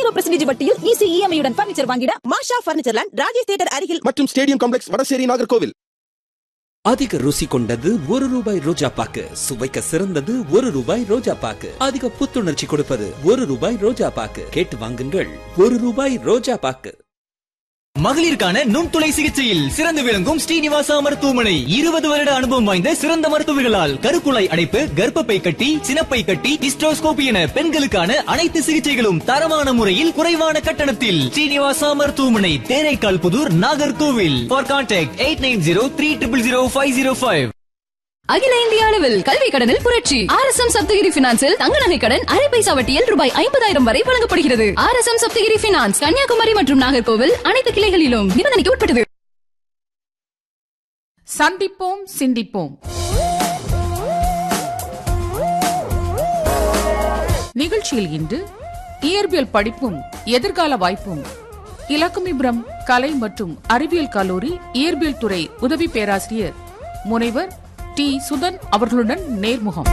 zero percentage வட்டியில் easy இஎம்ஐயுடன் furniture வாங்கிட Masha furniture land Rajesh theatre அருகில் மற்றும் ஸ்டேடியம் காம்ப்ளெக்ஸ் வடசேரி நாகர்கோவில் அதிக ருசி கொண்டது ஒரு ரூபாய் ரோஜா பாக்கு சுவைக்க சிறந்தது ஒரு ரூபாய் ரோஜா பாக்கு அதிக புத்துணர்ச்சி கொடுப்பது ஒரு ரூபாய் ரோஜா பாக்கு கேட்டு வாங்குங்கள் ஒரு ரூபாய் ரோஜா பாக்கு மகளிருக்கான நுண்துளை சிகிச்சையில் சிறந்து விளங்கும் ஸ்ரீனிவாசா மருத்துவமனை இருபது வருட அனுபவம் வாய்ந்த சிறந்த மருத்துவர்களால் கருக்குழாய் அடைப்பு கர்ப்பப்பை கட்டி சினப்பை கட்டி ஹிஸ்டோஸ்கோபி என பெண்களுக்கான அனைத்து சிகிச்சைகளும் தரமான முறையில் குறைவான கட்டணத்தில் ஸ்ரீனிவாசா மருத்துவமனை Theraikal Pudur Nagercoil for contact eight nine zero three triple zero five zero five அகில இந்திய அளவில் கல்வி கடனில் புரட்சி ஆர் எஸ் எம் சப்தகிரி பினான்சில் தங்க நகை கடன் அரை பைசா வட்டியில் ரூபாய் ஐம்பதாயிரம் வரை வழங்கப்படுகிறது R S M Saptagiri finance Kanyakumari மற்றும் நாகர்கோவில் அனைத்து கிளைகளிலும் நிபந்தனைக்கு உட்பட்டது சந்திப்போம் சிந்திப்போம் நிகழ்ச்சியில் இன்று இயற்பியல் படிப்பும் எதிர்கால வாய்ப்பும் இலக்குமிபுரம் கலை மற்றும் அறிவியல் கல்லூரி இயற்பியல் துறை உதவி பேராசிரியர் முனைவர் டி சுதன் அவர்களுடன் நேர்முகம்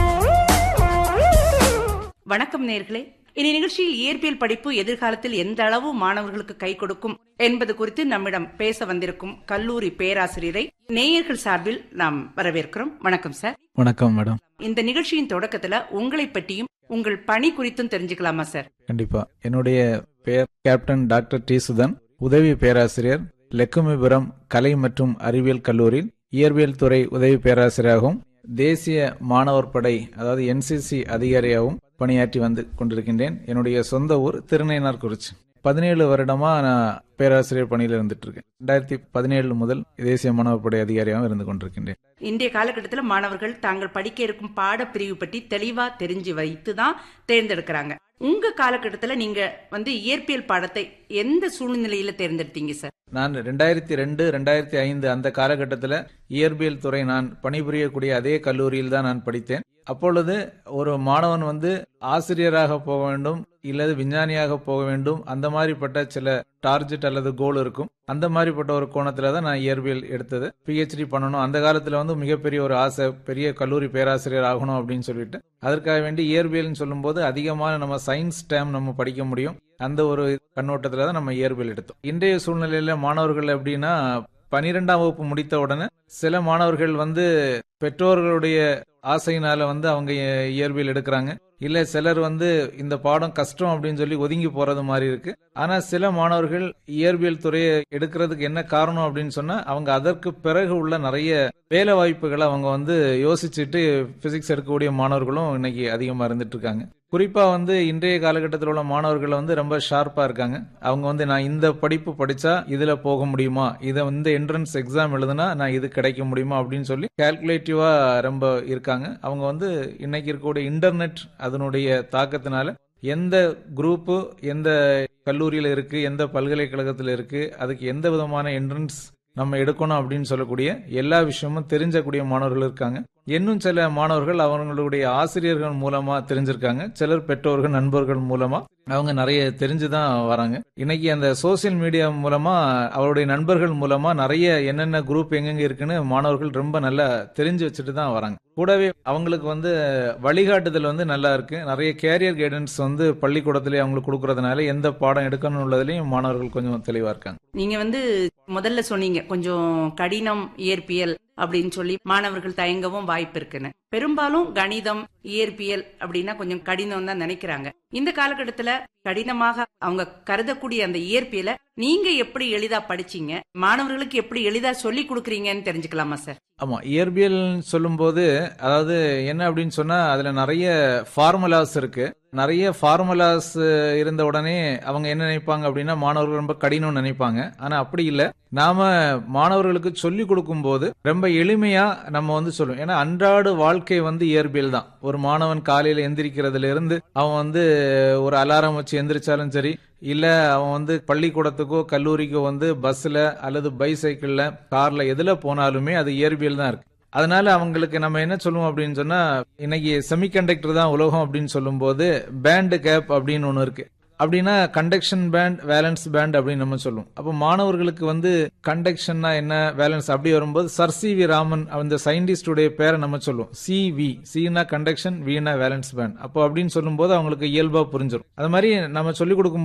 வணக்கம் நேர்களே இனி நிகழ்ச்சியில் இயற்பியல் படிப்பு எதிர்காலத்தில் எந்த அளவு மாணவர்களுக்கு கை கொடுக்கும் என்பது குறித்து நம்மிடம் பேச வந்திருக்கும் கல்லூரி பேராசிரியரை நேயர்கள் சார்பில் நாம் வரவேற்கிறோம் வணக்கம் சார் வணக்கம் மேடம் இந்த நிகழ்ச்சியின் தொடக்கத்துல உங்களை பற்றியும் உங்கள் பணி குறித்தும் தெரிஞ்சுக்கலாமா சார் கண்டிப்பா என்னுடைய பெயர் கேப்டன் டாக்டர் டி சுதன் உதவி பேராசிரியர் லெக்குமிபுரம் கலை மற்றும் அறிவியல் கல்லூரியில் இயற்பியல் துறை உதவி பேராசிரியராகவும் தேசிய மாணவர் படை அதாவது என்சிசி அதிகாரியாகவும் பணியாற்றி வந்து கொண்டிருக்கின்றேன் என்னுடைய சொந்த ஊர் திருநெய்னார்குறிச்சி பதினேழு வருடமா நான் பேராசிரியர் பணியில் இருந்துட்டு இருக்கேன் ரெண்டாயிரத்தி பதினேழு முதல் தேசிய மாணவர் படை அதிகாரியாகவும் இருந்து கொண்டிருக்கின்றேன் இன்றைய காலகட்டத்தில் மாணவர்கள் தாங்கள் படிக்க இருக்கும் பாடப்பிரிவு பற்றி தெளிவா தெரிஞ்சு வைத்து தான் தேர்ந்தெடுக்கிறாங்க உங்க காலகட்டத்துல நீங்க வந்து இயற்பியல் பாடத்தை எந்த சூழ்நிலையில தேர்ந்தெடுத்தீங்க சார் நான் ரெண்டாயிரத்தி ரெண்டு ரெண்டாயிரத்தி ஐந்து அந்த காலகட்டத்தில் இயற்பியல் துறை நான் பணிபுரியக்கூடிய அதே கல்லூரியில் தான் நான் படித்தேன் அப்பொழுது ஒரு மாணவன் வந்து ஆசிரியராக போக வேண்டும் இல்லது விஞ்ஞானியாக போக வேண்டும் அந்த மாதிரிப்பட்ட சில டார்கெட் அல்லது கோல் இருக்கும் அந்த மாதிரிப்பட்ட ஒரு கோணத்துல தான் நான் இயற்பியல் எடுத்தது பிஹெச்டி பண்ணணும் அந்த காலத்துல வந்து மிகப்பெரிய ஒரு ஆசை பெரிய கல்லூரி பேராசிரியர் ஆகணும் அப்படின்னு சொல்லிட்டு அதற்காக வேண்டி இயற்பியல்னு சொல்லும்போது அதிகமான நம்ம சயின்ஸ் டேம் நம்ம படிக்க முடியும் அந்த ஒரு கண்ணோட்டத்துல தான் நம்ம இயற்பியல் எடுத்தோம் இன்றைய சூழ்நிலையில மாணவர்கள் எப்படின்னா பனிரெண்டாம் வகுப்பு முடித்த உடனே சில மாணவர்கள் வந்து பெற்றோர்களுடைய ஆசையினால வந்து அவங்க இயற்பியல் எடுக்கிறாங்க இல்ல சிலர் வந்து இந்த பாடம் கஷ்டம் அப்படின்னு சொல்லி ஒதுங்கி போறது மாதிரி இருக்கு ஆனா சில மாணவர்கள் இயற்பியல் துறையை எடுக்கிறதுக்கு என்ன காரணம் அப்படின்னு சொன்னா அவங்க அதற்கு பிறகு உள்ள நிறைய வேலை வாய்ப்புகளை அவங்க வந்து யோசிச்சுட்டு பிசிக்ஸ் எடுக்கக்கூடிய மாணவர்களும் இன்னைக்கு அதிகமா இருந்துட்டு இருக்காங்க குறிப்பா வந்து இன்றைய காலகட்டத்தில் உள்ள மாணவர்கள் வந்து ரொம்ப ஷார்ப்பா இருக்காங்க அவங்க வந்து நான் இந்த படிப்பு படிச்சா இதுல போக முடியுமா இதை வந்து என்ட்ரன்ஸ் எக்ஸாம் எழுதுனா நான் இது கிடைக்க முடியுமா அப்படின்னு சொல்லி கால்குலேட்டிவா ரொம்ப இருக்காங்க அவங்க வந்து இன்னைக்கு இருக்கக்கூடிய இன்டர்நெட் அதனுடைய தாக்கத்தினால எந்த குரூப்பு எந்த கல்லூரியில இருக்கு எந்த பல்கலைக்கழகத்தில் இருக்கு அதுக்கு எந்த விதமான என்ட்ரன்ஸ் நம்ம எடுக்கணும் அப்படின்னு சொல்லக்கூடிய எல்லா விஷயமும் தெரிஞ்சக்கூடிய மாணவர்கள் இருக்காங்க இன்னும் சில மாணவர்கள் அவங்களுடைய ஆசிரியர்கள் மூலமா தெரிஞ்சிருக்காங்க சிலர் பெற்றோர்கள் நண்பர்கள் மூலமா அவங்க நிறைய தெரிஞ்சுதான் வராங்க இன்னைக்கு அந்த சோசியல் மீடியா மூலமா அவருடைய நண்பர்கள் மூலமா நிறைய என்னென்ன குரூப் எங்கெங்க இருக்குன்னு மாணவர்கள் ரொம்ப நல்லா தெரிஞ்சு வச்சுட்டு தான் வராங்க கூடவே அவங்களுக்கு வந்து வழிகாட்டுதல் வந்து நல்லா இருக்கு நிறைய கேரியர் கைடன்ஸ் வந்து பள்ளிக்கூடத்திலே அவங்களுக்கு கொடுக்கறதுனால எந்த பாடம் எடுக்கணும் உள்ளதுலயும் மாணவர்கள் கொஞ்சம் தெளிவா இருக்காங்க நீங்க வந்து முதல்ல சொன்னீங்க கொஞ்சம் கடினம் இயற்பியல் அப்படின்னு சொல்லி மாணவர்கள் தயங்கவும் வாய்ப்பு இருக்குன்னு பெரும்பாலும் கணிதம் இயற்பியல் அப்படின்னா கொஞ்சம் கடினம் தான் நினைக்கிறாங்க இந்த காலகட்டத்துல கடினமாக அவங்க கருதக்கூடிய அந்த இயற்பியலை நீங்க எப்படி எளிதா படிச்சீங்க மாணவர்களுக்கு எப்படி எளிதா சொல்லி கொடுக்குறீங்கன்னு தெரிஞ்சுக்கலாமா சார் ஆமா இயற்பியல் சொல்லும்போது அதாவது என்ன அப்படின்னு சொன்னா அதுல நிறைய ஃபார்முலாஸ் இருக்கு நிறைய ஃபார்முலாஸ் இருந்த உடனே அவங்க என்ன நினைப்பாங்க அப்படின்னா மாணவர்கள் ரொம்ப கடினம் நினைப்பாங்க ஆனா அப்படி இல்ல நாம மாணவர்களுக்கு சொல்லி கொடுக்கும் போது ரொம்ப எளிமையா நம்ம வந்து சொல்லுவோம் ஏன்னா அன்றாட வாழ்க்கை வந்து இயற்பியல் தான் ஒரு மாணவன் காலையில எந்திரிக்கிறதுல இருந்து அவன் வந்து ஒரு அலாரம் வச்சு எந்திரிச்சாலும் சரி இல்ல அவன் வந்து பள்ளிக்கூடத்துக்கோ கல்லூரிக்கோ வந்து பஸ்ல அல்லது பைசைக்கிள்ல கார்ல எதுல போனாலுமே அது இயற்பியல் தான் இருக்கு அதனால அவங்களுக்கு நம்ம என்ன சொல்லுவோம் அப்படின்னு சொன்னா இன்னைக்கு செமிகண்டக்டர் தான் உலகம் அப்படின்னு சொல்லும்போது பேண்ட் கேப் அப்படின்னு ஒன்று இருக்கு அப்படின்னா கண்டக்ஷன் பேண்ட் வேலன்ஸ் பேண்ட் அப்படின்னு நம்ம சொல்லுவோம் அப்போ மாணவர்களுக்கு வந்து கண்டக்ஷன்னா என்ன வேலன்ஸ் அப்படி வரும்போது சர் சி வி ராமன் அந்த சயின்டிஸ்டுடைய பேரை நம்ம சொல்லுவோம் சி வி சினா கண்டக்ஷன் வினா வேலன்ஸ் பேண்ட் அப்போ அப்படின்னு சொல்லும்போது அவங்களுக்கு இயல்பா புரிஞ்சிடும் அது மாதிரி நம்ம சொல்லிக் கொடுக்கும்